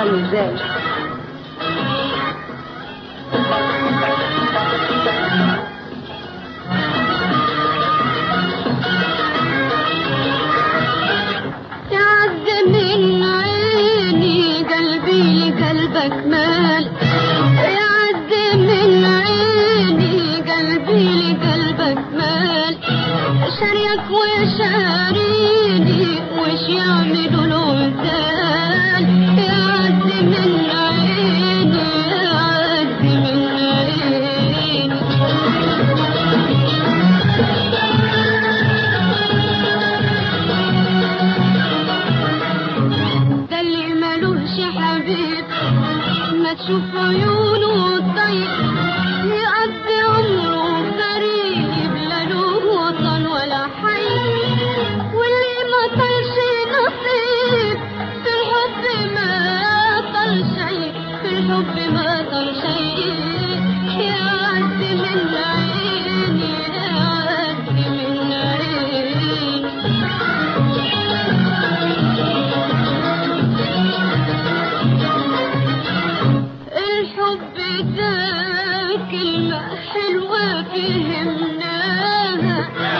عني ازاي تعد من عيني قلبي لقلبك مال يعد من عيني قلبي لقلبك مال شريك وشاريني وش يعملوا له زال يعد من عيني يعد من عيني ده اللي ملوش حبيب ما تشوف عيونه طيب يقضي عمره غريب لا له وطن ولا حي واللي ما طلش نصيب في الحب ما طل شيء في الحب ما طل شيء يعدي من عيني يعدي من عيني الحب ده كلمة حلوة فهمناها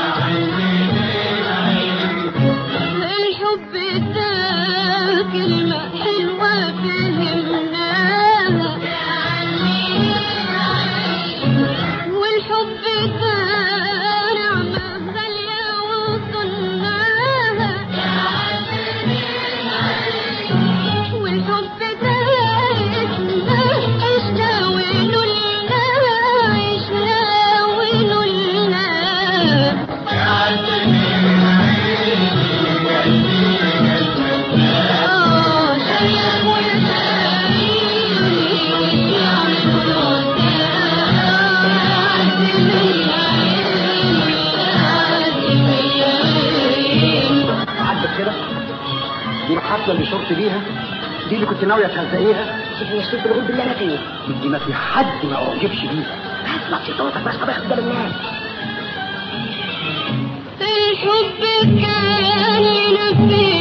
الحب ده كلمة حلوة فهمناها والحب ده نعمة غالية وصلناها والحب ده اسمه عشنا ونلنا عشنا ونلنا آه شيخ عدت كده دي الحفله اللي شرت بيها دي اللي كنت ناويه تهزقيها شوفي يا شريف الغرب اللي انا فيه دي ما في حد ما اعجبش بيها اسمع في صوتك بس طبيعي قدام الناس الحب كان ينبه